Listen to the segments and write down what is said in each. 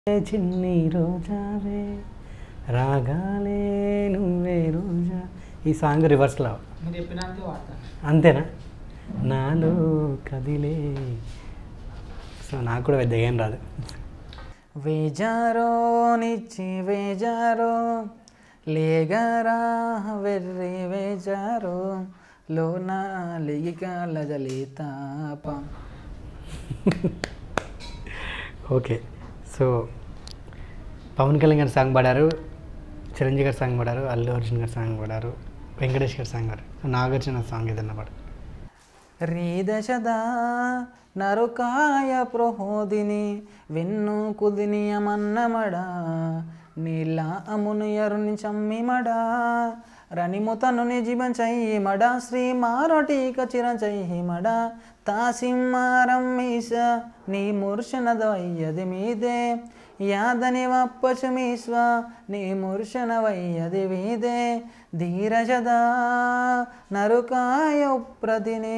ఏ చిన్ని రోజావే రాగాలే నువ్వే రోజా ఈ సాంగ్ రివర్స్లో మీరు చెప్పినాకే వాడతాను అంతేనా నాలో కదిలే సో నాకు కూడా పెద్ద ఏం రాదు వేజారో నిచ్చి వేజారో లేగరా వెర్రి వేజారో లోన లిగిక లజలితాప ఓకే సో పవన్ కళ్యాణ్ గారి సాంగ్ పాడారు చిరంజీవి గారి సాంగ్ పాడారు అల్లు అర్జున్ గారి సాంగ్ పాడారు వెంకటేష్ గారి సాంగ్ పాడారు సో నాగార్జున సాంగ్ ఏదన్నా పాడు ರೀದಶದ ನರುಕಾಯ ಪ್ರಹೋದಿನಿ వెన్ను కుదినియమన్నమడ నీళ్ళ అమును ఎరుని చమ్మిమడ రనిముతను నిజీవన్ చెయ్యిమడ శ్రీ మారటీక చిర చెయ్యిమడ తాసిమ్మారం మీస నీ ముర్షనద వయ్యది మీదే యాదని వప్పచుమీస్వ నీ ముర్షన వయ్యది మీదే ధీరజద నరుకాయ ప్రతిని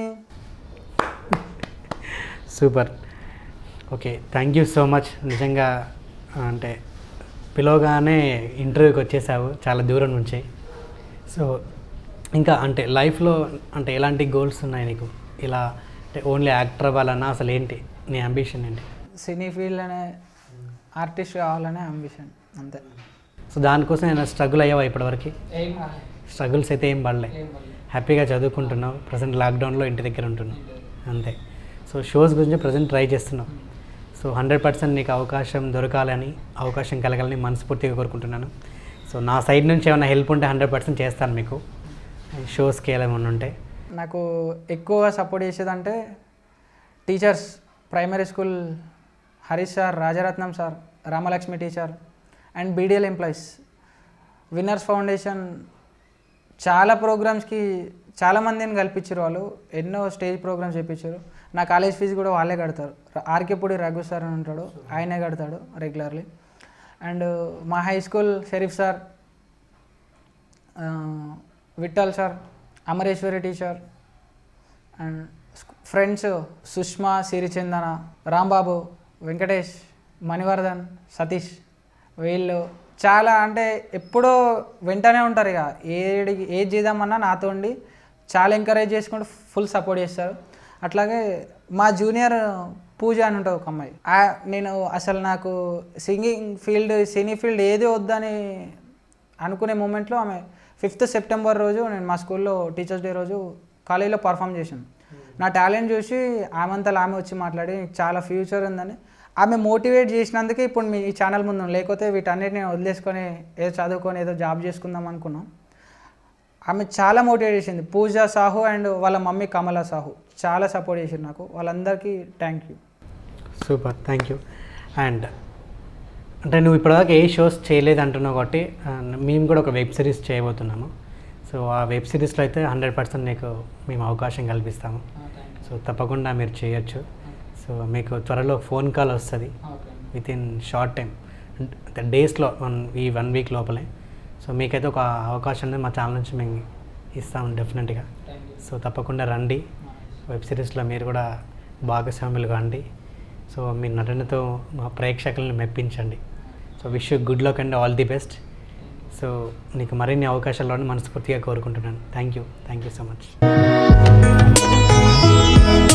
super okay thank you so much నిజంగా అంటే పిలవగానే ఇంటర్వ్యూకి వచ్చేసావు చాలా దూరం నుంచి సో ఇంకా అంటే లైఫ్లో అంటే ఎలాంటి గోల్స్ ఉన్నాయి నీకు ఇలా అంటే ఓన్లీ యాక్టర్ అవ్వాలన్నా అసలు ఏంటి నీ అంబిషన్ ఏంటి సినీ ఫీల్డ్ అనే ఆర్టిస్ట్ కావాలనే అంబిషన్ అంతే సో దానికోసం నేను స్ట్రగుల్ అయ్యావా ఇప్పటివరకు ఏం స్ట్రగుల్స్ అయితే ఏం పడలే హ్యాపీగా చదువుకుంటున్నావు ప్రజెంట్ లాక్డౌన్లో ఇంటి దగ్గర ఉంటున్నావు అంతే సో షోస్ గురించి ప్రజెంట్ ట్రై చేస్తున్నావు సో హండ్రెడ్ పర్సెంట్ నీకు అవకాశం దొరకాలని అవకాశం కలగాలని మనస్ఫూర్తిగా కోరుకుంటున్నాను సో నా సైడ్ నుంచి ఏమైనా హెల్ప్ ఉంటే హండ్రెడ్ పర్సెంట్ చేస్తాను మీకు షోస్కి ఏమైనా ఉంటే నాకు ఎక్కువగా సపోర్ట్ చేసేదంటే teachers primary school Harish sir Rajaratnam sir Ramalakshmi teacher and BDL employees winners foundation చాలా ప్రోగ్రామ్స్కి చాలా మందిని కల్పించారు వాళ్ళు ఎన్నో స్టేజ్ ప్రోగ్రామ్స్ చేయించారు నా కాలేజ్ ఫీజు కూడా వాళ్ళే కడతారు ఆర్కేపూడి రఘు సార్ అని ఉంటాడు ఆయనే కడతాడు రెగ్యులర్లీ అండ్ మా హై స్కూల్ షరీఫ్ సార్ ఆ, Vittal sir Amareswari teacher and friends Sushma Sirichandana Rambabu Venkatesh Manivardhan Satish వీళ్ళు చాలా అంటే ఎప్పుడో వెంటనే ఉంటారు ఇక ఏడి ఏది చేద్దామన్నా నాతో ఉండి చాలా ఎంకరేజ్ చేసుకుంటూ ఫుల్ సపోర్ట్ చేస్తారు అట్లాగే మా జూనియర్ పూజ అని ఉంటుంది ఒక అమ్మాయి ఆ- నేను అసలు నాకు సింగింగ్ ఫీల్డ్ సినీ ఫీల్డ్ ఏది వద్దని అనుకునే మూమెంట్లో ఆమె ఫిఫ్త్ సెప్టెంబర్ రోజు నేను మా స్కూల్లో టీచర్స్ డే రోజు కాలేజీలో పర్ఫామ్ చేశాను నా టాలెంట్ చూసి ఆమెంతలో ఆమె వచ్చి మాట్లాడి "నీకు చాలా ఫ్యూచర్ ఉందని ఆమె మోటివేట్ చేసినందుకే ఇప్పుడు మీ ఈ ఛానల్ ముందు ఉంది. లేకపోతే వీటన్నిటిని వదిలేసుకొని ఏదో చదువుకొని ఏదో జాబ్ చేసుకుందాం అనుకున్నాం ఆమె చాలా మోటివేట్ చేసింది పూజ సాహు అండ్ వాళ్ళ మమ్మీ కమల సాహు చాలా సపోర్ట్ చేసింది నాకు వాళ్ళందరికీ thank you super thank you and అంటే నువ్వు ఇప్పటిదాకా ఏ షోస్ చేయలేదు అంటున్నావు కాబట్టి ఆ, మేము కూడా ఒక వెబ్ సిరీస్ చేయబోతున్నాము సో ఆ వెబ్ సిరీస్లో అయితే హండ్రెడ్ పర్సెంట్ నీకు మేము అవకాశం కల్పిస్తాము సో తప్పకుండా మీరు చేయొచ్చు సో మీకు త్వరలో ఫోన్ కాల్ వస్తుంది విత్ ఇన్ షార్ట్ టైం అంటే డేస్లో వన్ ఈ వన్ వీక్ లోపలే సో మీకైతే ఒక అవకాశం అనేది మా ఛానల్ నుంచి మేము ఇస్తాము డెఫినెట్గా సో తప్పకుండా రండి వెబ్ సిరీస్లో మీరు కూడా భాగస్వాములు కాండి సో మీ నటనతో మా ప్రేక్షకులను మెప్పించండి so wish good luck and all the best so నీకు మరిన్ని అవకాశాలను మనస్ఫూర్తిగా కోరుకుంటున్నాను thank you thank you so much